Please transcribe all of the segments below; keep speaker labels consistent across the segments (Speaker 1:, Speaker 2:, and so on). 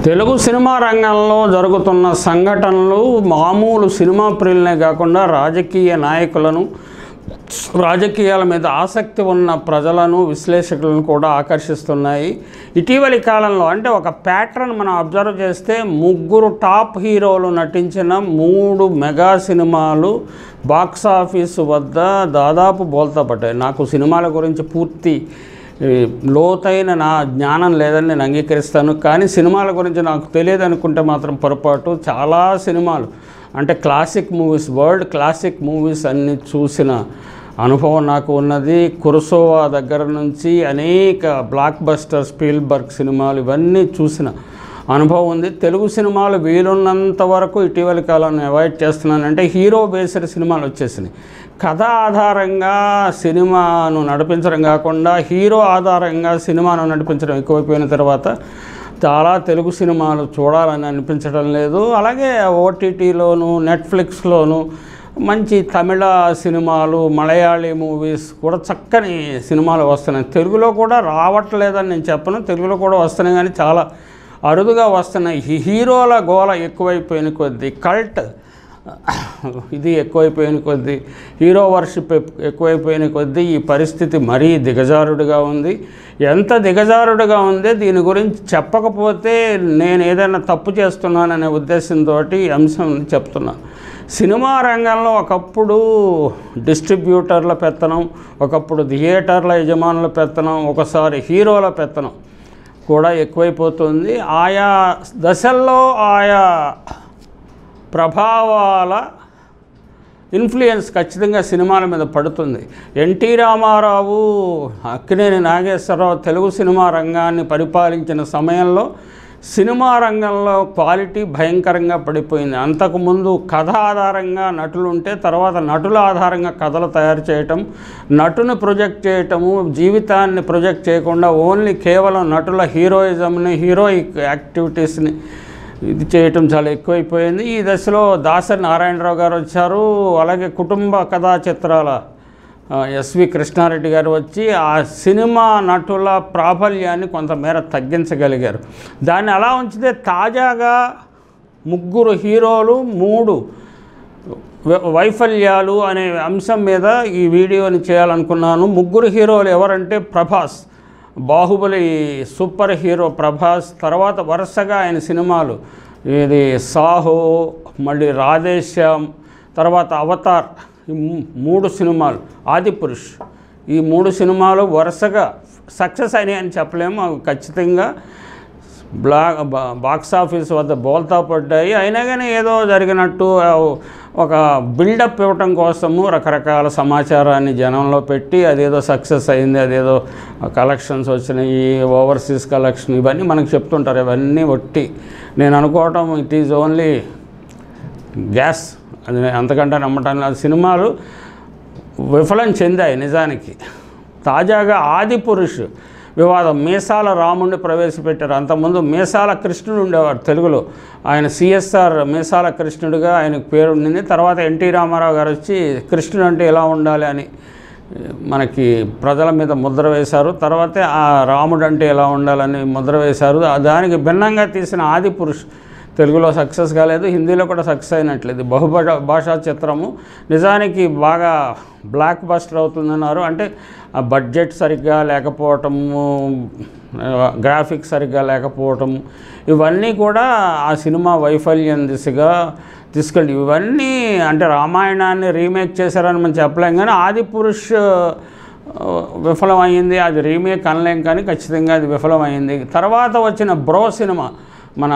Speaker 1: Telugu cinema రంగంలో జరుగుతున్న సంఘటనలు మామూలు సినిమా ప్రియులనే కాకుండా రాజకీయ నాయకులను రాజకీయాల మీద ఆసక్తి ఉన్న ప్రజలను విశ్లేషకులను కూడా ఆకర్షిస్తున్నాయి ఇటీవలి కాలంలో అంటే ఒక ప్యాటర్న్ మనం అబ్జర్వ్ చేస్తే ముగ్గురు టాప్ హీరోలు నటించిన మూడు మెగా సినిమాలు బాక్స్ ఆఫీసు వద్ద దాదాపు బోల్తా పడ్డాయి నాకు సినిమాల గురించి పూర్తి ఈ, లోతైన నా జ్ఞానం లేదని నేను అంగీకరిస్తాను కానీ సినిమాల గురించి నాకు తెలియదు అనుకుంటే మాత్రం పొరపాటు చాలా సినిమాలు అంటే classic movies world classic movies అన్ని చూసిన అనుభవం నాకు ఉన్నది కురసోవా దగ్గర నుంచి అనేక బ్లాక్ బస్టర్ స్పీల్బర్గ్ సినిమాలు ఇవన్నీ చూసిన అనుభవం ఉంది తెలుగు సినిమాలు వీలున్నంత వరకు ఇటీవలి కాలంలో అవాయిడ్ చేస్తున్నానంటే హీరో బేస్డ్ సినిమాలు వచ్చేసినాయి కథ ఆధారంగా సినిమాను నడిపించడం కాకుండా హీరో ఆధారంగా సినిమాను నడిపించడం ఎక్కువైపోయిన తర్వాత చాలా తెలుగు సినిమాలు చూడాలని అనిపించడం లేదు అలాగే ఓటీటీలోను నెట్ఫ్లిక్స్లోను మంచి తమిళ సినిమాలు మలయాళీ మూవీస్ కూడా చక్కని సినిమాలు వస్తున్నాయి తెలుగులో కూడా రావట్లేదని నేను చెప్పను తెలుగులో కూడా వస్తున్నాయి కానీ చాలా అరుదుగా వస్తున్నాయి ఈ హీరోల గోల ఎక్కువైపోయిన కొద్దీ కల్ట్ ఇది ఎక్కువైపోయిన కొద్దీ హీరో వర్షిప్ ఎక్- ఎక్కువైపోయిన కొద్దీ ఈ పరిస్థితి మరీ దిగజారుడుగా ఉంది ఎంత దిగజారుడుగా ఉందే దీని గురించి చెప్పకపోతే నేను ఏదైనా తప్పు చేస్తున్నాననే ఉద్దేశంతో ఈ అంశం చెప్తున్నాను సినిమా రంగంలో ఒకప్పుడు డిస్ట్రిబ్యూటర్ల పెత్తనం ఒకప్పుడు థియేటర్ల యజమానుల పెత్తనం ఒకసారి హీరోల పెత్తనం కూడా ఎక్కువైపోతుంది ఆయా దశల్లో ఆయా ప్రభావాల ఇన్ఫ్లుయెన్స్ ఖచ్చితంగా సినిమాల మీద పడుతుంది ఎన్టీ రామారావు అక్కినేని నాగేశ్వరరావు తెలుగు సినిమా రంగాన్ని పరిపాలించిన సమయంలో సినిమా రంగంలో క్వాలిటీ భయంకరంగా పడిపోయింది అంతకుముందు కథ ఆధారంగా నటులు ఉంటే తర్వాత నటుల ఆధారంగా కథలు తయారు చేయటం నటుని ప్రొజెక్ట్ చేయటము జీవితాన్ని ప్రొజెక్ట్ చేయకుండా ఓన్లీ కేవలం నటుల హీరోయిజంని హీరోయిక్ యాక్టివిటీస్ని ఇది చేయటం చాలా ఎక్కువైపోయింది ఈ దశలో దాసరి నారాయణరావు గారు వచ్చారు అలాగే కుటుంబ కథా చిత్రాల ఆ, ఎస్వి కృష్ణారెడ్డి గారు వచ్చి ఆ సినిమా నటుల ప్రాబల్యాన్ని కొంతమేర తగ్గించగలిగారు దాన్ని అలా ఉంచితే తాజాగా ముగ్గురు హీరోలు మూడు వ- వైఫల్యాలు అనే అంశం మీద ఈ వీడియోని చేయాలనుకున్నాను ముగ్గురు హీరోలు ఎవరంటే ప్రభాస్ బాహుబలి సూపర్ హీరో ప్రభాస్ తర్వాత వరుసగా ఆయన సినిమాలు ఇది సాహో మళ్ళీ రాధేశ్యామ్ తర్వాత అవతార్ ఈ మూ- మూడు సినిమాలు ఆదిపురుష్ ఈ మూడు సినిమాలు వరుసగా సక్సెస్ అయినాయని చెప్పలేము అవి ఖచ్చితంగా బ్లా బా- బాక్స్ ఆఫీస్ వద్ద బోల్తా పడ్డాయి అయినా కానీ ఏదో జరిగినట్టు ఆ, ఒక బిల్డప్ ఇవ్వటం కోసము రకరకాల సమాచారాన్ని జనంలో పెట్టి అదేదో సక్సెస్ అయింది అదేదో కలెక్షన్స్ వచ్చినాయి ఓవర్సీస్ కలెక్షన్ ఇవన్నీ మనకు చెప్తుంటారు ఇవన్నీ ఒట్టి నేను అనుకోవటం ఇట్ ఈజ్ ఓన్లీ గ్యాస్ అది అంతకంటే నమ్మటం లేదు సినిమాలు విఫలం చెందాయి నిజానికి తాజాగా ఆది పురుష్ వివాదం మీసాల రాముడిని ప్రవేశపెట్టారు అంతకుముందు మీసాల కృష్ణుడు ఉండేవాడు తెలుగులో ఆయన సిఎస్ఆర్ మీసాల కృష్ణుడిగా ఆయనకు పేరు ఉండింది తర్వాత ఎన్టీ రామారావు గారు వచ్చి కృష్ణుడు అంటే ఎలా ఉండాలి అని మనకి ప్రజల మీద ముద్ర వేశారు తర్వాతే ఆ రాముడు అంటే ఎలా ఉండాలని ముద్ర వేశారు ఆ దానికి భిన్నంగా తీసిన ఆది పురుష్ తెలుగులో సక్సెస్ కాలేదు హిందీలో కూడా సక్సెస్ అయినట్లేదు బహుభాషా భాషా చిత్రము నిజానికి బాగా బ్లాక్ బస్టర్ అవుతుందన్నారు అంటే ఆ బడ్జెట్ సరిగ్గా లేకపోవటము గ్రాఫిక్స్ సరిగ్గా లేకపోవటము ఇవన్నీ కూడా ఆ సినిమా వైఫల్యం దిశగా తీసుకెళ్ళి ఇవన్నీ అంటే రామాయణాన్ని రీమేక్ చేశారని మనం చెప్పలేం కానీ ఆది పురుష్ ఆ, విఫలమైంది అది రీమేక్ అనలేం కానీ ఖచ్చితంగా అది విఫలమైంది తర్వాత వచ్చిన బ్రో సినిమా మన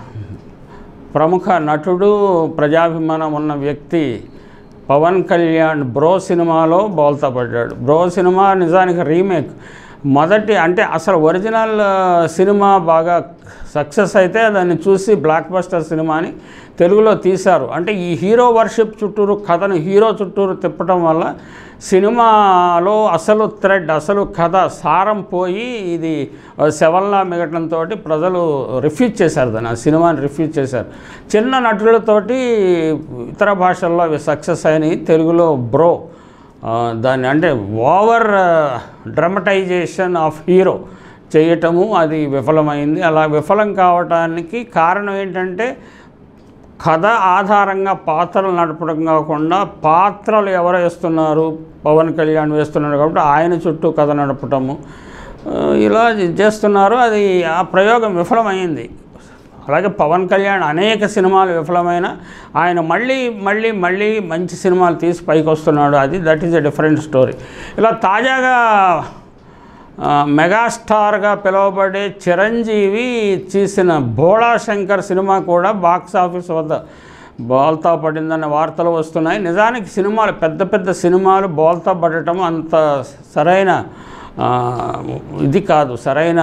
Speaker 1: ప్రముఖ నటుడు ప్రజాభిమానం ఉన్న వ్యక్తి పవన్ కళ్యాణ్ బ్రో సినిమాలో బోల్తా పడ్డాడు బ్రో సినిమా నిజానికి రీమేక్ మొదటి అంటే అసలు ఒరిజినల్ ఆ, సినిమా బాగా సక్సెస్ అయితే దాన్ని చూసి బ్లాక్ బస్టర్ సినిమాని తెలుగులో తీశారు అంటే ఈ హీరో వర్షిప్ చుట్టూరు కథను హీరో చుట్టూరు తిప్పటం వల్ల సినిమాలో అసలు థ్రెడ్ అసలు కథ సారం పోయి ఇది శవల్లా మిగటంతో ప్రజలు రిఫ్యూజ్ చేశారు దాన్ని ఆ సినిమాని రిఫ్యూజ్ చేశారు చిన్న నటులతోటి ఇతర భాషల్లో అవి సక్సెస్ అయినాయి తెలుగులో బ్రో ఆ, దాన్ని అంటే ఓవర్ డ్రమటైజేషన్ ఆఫ్ హీరో చేయటము అది విఫలమైంది అలా విఫలం కావటానికి కారణం ఏంటంటే కథ ఆధారంగా పాత్రలు నడపడం కాకుండా పాత్రలు ఎవరు వేస్తున్నారు పవన్ కళ్యాణ్ వేస్తున్నాడు కాబట్టి ఆయన చుట్టూ కథ నడపటము ఆ, ఇలా చేస్తున్నారు అది ఆ ప్రయోగం విఫలమైంది అలాగే పవన్ కళ్యాణ్ అనేక సినిమాలు విఫలమైన ఆయన మళ్ళీ మళ్ళీ మళ్ళీ మంచి సినిమాలు తీసి పైకి వస్తున్నాడు అది that is a different story ఇలా తాజాగా ఆ, మెగాస్టార్గా పిలువబడే చిరంజీవి చేసిన భోళా శంకర్ సినిమా కూడా బాక్స్ ఆఫీస్ వద్ద బోల్తా పడిందన్న వార్తలు వస్తున్నాయి నిజానికి సినిమాలు పెద్ద పెద్ద సినిమాలు బోల్తా పడటం అంత సరైన ఆ, ఇది కాదు సరైన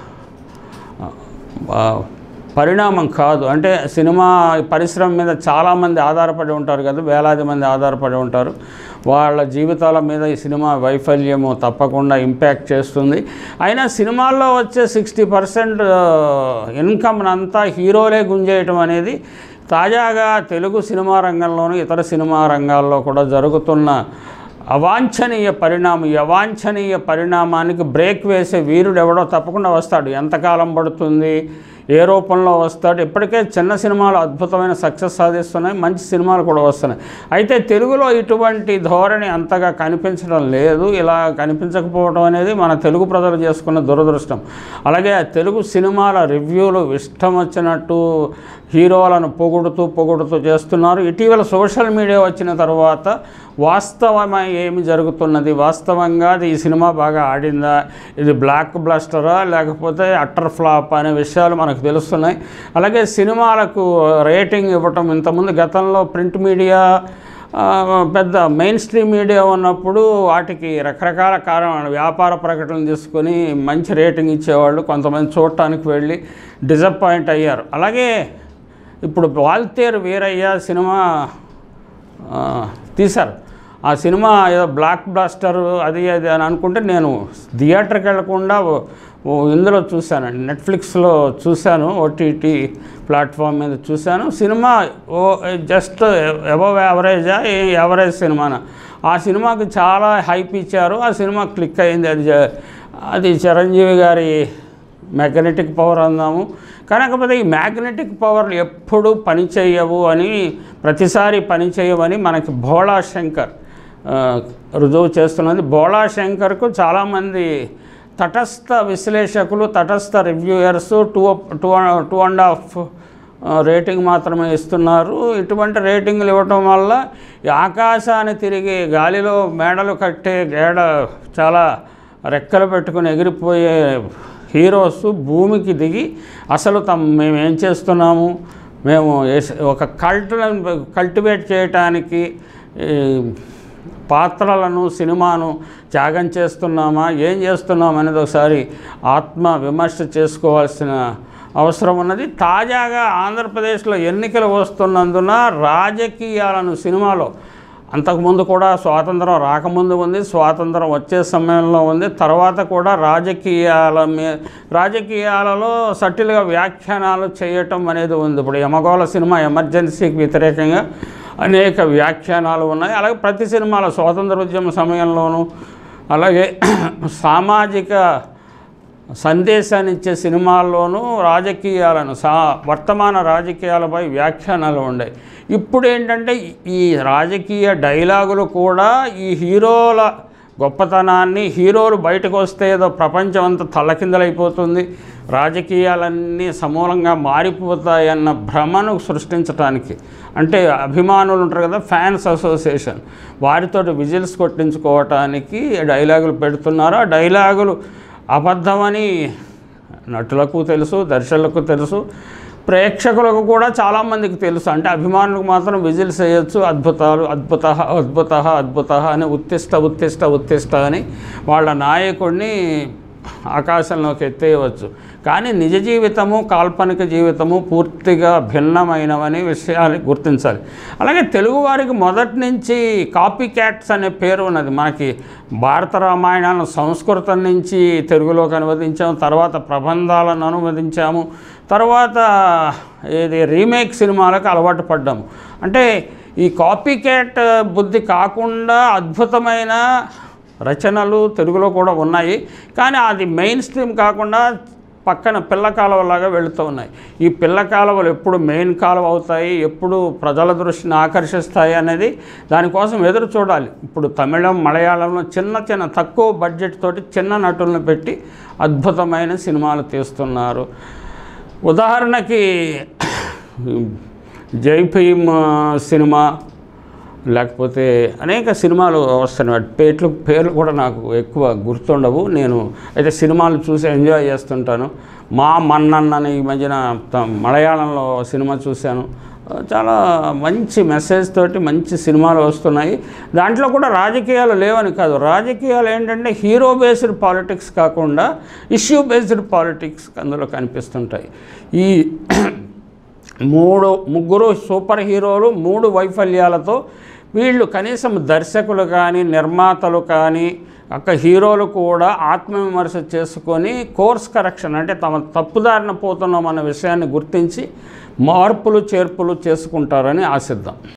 Speaker 1: ఆ, పరిణామం కాదు అంటే సినిమా పరిశ్రమ మీద చాలామంది ఆధారపడి ఉంటారు కదా వేలాది మంది ఆధారపడి ఉంటారు వాళ్ళ జీవితాల మీద ఈ సినిమా వైఫల్యము తప్పకుండా ఇంపాక్ట్ చేస్తుంది అయినా సినిమాల్లో వచ్చే సిక్స్టీ పర్సెంట్ ఇన్కమ్ అంతా హీరోలే గుంజేయటం అనేది తాజాగా తెలుగు సినిమా రంగంలోనూ ఇతర సినిమా రంగాల్లో కూడా జరుగుతున్న అవాంఛనీయ పరిణామం ఈ అవాంఛనీయ పరిణామానికి బ్రేక్ వేసే వీరుడు ఎవడో తప్పకుండా వస్తాడు ఎంతకాలం పడుతుంది ఏ రూపంలో వస్తాడు ఇప్పటికే చిన్న సినిమాలు అద్భుతమైన సక్సెస్ సాధిస్తున్నాయి మంచి సినిమాలు కూడా వస్తున్నాయి అయితే తెలుగులో ఇటువంటి ధోరణి అంతగా కనిపించడం లేదు ఇలా కనిపించకపోవడం అనేది మన తెలుగు ప్రజలు చేసుకున్న దురదృష్టం అలాగే ఆ తెలుగు సినిమాల రివ్యూలు ఇష్టం వచ్చినట్టు హీరోలను పొగుడుతూ పొగుడుతూ చేస్తున్నారు ఇటీవల సోషల్ మీడియా వచ్చిన తర్వాత వాస్తవమై ఏమి జరుగుతున్నది వాస్తవంగా అది ఈ సినిమా బాగా ఆడిందా ఇది బ్లాక్ బ్లస్టరా లేకపోతే అట్టర్ ఫ్లాప్ అనే విషయాలు మనకు తెలుస్తున్నాయి అలాగే సినిమాలకు రేటింగ్ ఇవ్వటం ఇంతకుముందు గతంలో ప్రింట్ మీడియా ఆ, పెద్ద మెయిన్ స్ట్రీమ్ మీడియా ఉన్నప్పుడు వాటికి రకరకాల కారణాలు వ్యాపార ప్రకటనలు తీసుకొని మంచి రేటింగ్ ఇచ్చేవాళ్ళు కొంతమంది చూడటానికి వెళ్ళి డిసప్పాయింట్ అయ్యారు అలాగే ఇప్పుడు వాల్తేరు వీరయ్య సినిమా ఆ, తీశారు ఆ సినిమా ఏదో బ్లాక్ బ్లాస్టర్ అది అది అని అనుకుంటే నేను థియేటర్కి వెళ్లకుండా ఓ- ఓ ఇందులో చూశాను నెట్ఫ్లిక్స్లో చూశాను ఓటీటీ ప్లాట్ఫామ్ మీద చూశాను సినిమా ఓ జస్ట్ అబవ్ యావరేజా యావరేజ్ సినిమానా ఆ సినిమాకి చాలా హైప్ ఇచ్చారు ఆ సినిమా క్లిక్ అయింది అది జ- అది చిరంజీవి గారి మ్యాగ్నెటిక్ పవర్ అందాము కాకపోతే ఈ మ్యాగ్నెటిక్ పవర్లు ఎప్పుడు పని చేయవు అని ప్రతిసారి పని చేయవని మనకి భోళా శంకర్ ఆ, రుజువు చేస్తున్నది భోళా శంకర్కు చాలామంది తటస్థ విశ్లేషకులు తటస్థ reviewers two two two and half rating మాత్రమే ఇస్తున్నారు ఇటువంటి రేటింగ్లు ఇవ్వటం వల్ల ఈ ఆకాశాన్ని తిరిగి గాలిలో మేడలు కట్టే గేడ చాలా రెక్కలు పెట్టుకుని ఎగిరిపోయే హీరోస్ భూమికి దిగి అసలు తమ మేము ఏం చేస్తున్నాము మేము ఎస్- ఒక కల్ట్లను కల్టివేట్ చేయటానికి ఈ, పాత్రలను సినిమాను త్యాగం చేస్తున్నామా ఏం చేస్తున్నాం అనేది ఒకసారి ఆత్మ విమర్శ చేసుకోవాల్సిన అవసరం ఉన్నది తాజాగా ఆంధ్రప్రదేశ్లో ఎన్నికలు వస్తున్నందున రాజకీయాలను సినిమాలో అంతకుముందు కూడా స్వాతంత్రం రాకముందు ఉంది స్వాతంత్రం వచ్చే సమయంలో ఉంది తర్వాత కూడా రాజకీయాల మీ రాజకీయాలలో సటిల్గా వ్యాఖ్యానాలు చేయటం అనేది ఉంది ఇప్పుడు యమగోళ సినిమా ఎమర్జెన్సీకి వ్యతిరేకంగా అనేక వ్యాఖ్యానాలు ఉన్నాయి అలాగే ప్రతి సినిమాలో స్వాతంత్ర ఉద్యమ సమయంలోనూ అలాగే సామాజిక సందేశాన్ని ఇచ్చే సినిమాల్లోనూ రాజకీయాలను సా వర్తమాన రాజకీయాలపై వ్యాఖ్యానాలు ఉన్నాయి ఇప్పుడు ఏంటంటే ఈ రాజకీయ డైలాగులు కూడా ఈ హీరోల గొప్పతనాన్ని హీరోలు బయటకు వస్తే ఏదో ప్రపంచం అంతా తల్లకిందలైపోతుంది రాజకీయాలన్నీ సమూలంగా మారిపోతాయన్న భ్రమను సృష్టించడానికి అంటే అభిమానులు ఉంటారు కదా ఫ్యాన్స్ అసోసియేషన్ వారితో విజిల్స్ కొట్టించుకోవటానికి డైలాగులు పెడుతున్నారు ఆ డైలాగులు అబద్ధమని నటులకు తెలుసు దర్శకులకు తెలుసు ప్రేక్షకులకు కూడా చాలామందికి తెలుసు అంటే అభిమానులకు మాత్రం విజిల్స్ వేయచ్చు అద్భుతాలు అద్భుత అద్భుత అద్భుత అని ఉత్తిష్ట ఉత్తిష్ట ఉత్తిష్ట అని వాళ్ళ నాయకుడిని ఆకాశంలోకి ఎత్తేయవచ్చు కానీ నిజ జీవితము కాల్పనిక జీవితము పూర్తిగా భిన్నమైనవని విషయాన్ని గుర్తించాలి అలాగే తెలుగువారికి మొదటి నుంచి కాపీ క్యాట్స్ అనే పేరు ఉన్నది మనకి భారత రామాయణాలను సంస్కృతం నుంచి తెలుగులోకి అనువదించాము తర్వాత ప్రబంధాలను అనువదించాము తర్వాత ఇది రీమేక్ సినిమాలకు అలవాటు పడ్డాము అంటే ఈ కాపీ క్యాట్ బుద్ధి కాకుండా అద్భుతమైన రచనలు తెలుగులో కూడా ఉన్నాయి కానీ అది మెయిన్ స్ట్రీమ్ కాకుండా పక్కన పిల్ల కాలువలాగా వెళుతూ ఉన్నాయి ఈ పిల్ల కాలువలు ఎప్పుడు మెయిన్ కాలువ అవుతాయి ఎప్పుడు ప్రజల దృష్టిని ఆకర్షిస్తాయి అనేది దానికోసం ఎదురు చూడాలి ఇప్పుడు తమిళం మలయాళంలో చిన్న చిన్న తక్కువ బడ్జెట్ తోటి చిన్న నటులను పెట్టి అద్భుతమైన సినిమాలు తీస్తున్నారు ఉదాహరణకి జై భీమ్ సినిమా లేకపోతే అనేక సినిమాలు వస్తున్నాయి వాటి పేర్లు పేర్లు కూడా నాకు ఎక్కువ గుర్తుండవు నేను అయితే సినిమాలు చూసి ఎంజాయ్ చేస్తుంటాను మా మన్నన్నని ఈ మధ్యన త- మలయాళంలో సినిమా చూశాను చాలా మంచి మెసేజ్ తోటి మంచి సినిమాలు వస్తున్నాయి దాంట్లో కూడా రాజకీయాలు లేవని కాదు రాజకీయాలు ఏంటంటే హీరో బేస్డ్ పాలిటిక్స్ కాకుండా ఇష్యూ బేస్డ్ పాలిటిక్స్ అందులో కనిపిస్తుంటాయి ఈ మూడు ముగ్గురు సూపర్ హీరోలు మూడు వైఫల్యాలతో వీళ్ళు కనీసం దర్శకులు కానీ నిర్మాతలు కానీ అక్క హీరోలు కూడా ఆత్మవిమర్శ చేసుకొని కోర్స్ కరెక్షన్ అంటే తమ తప్పుదారిన పోతున్నాం అన్న విషయాన్ని గుర్తించి మార్పులు చేర్పులు చేసుకుంటారని ఆశిద్దాం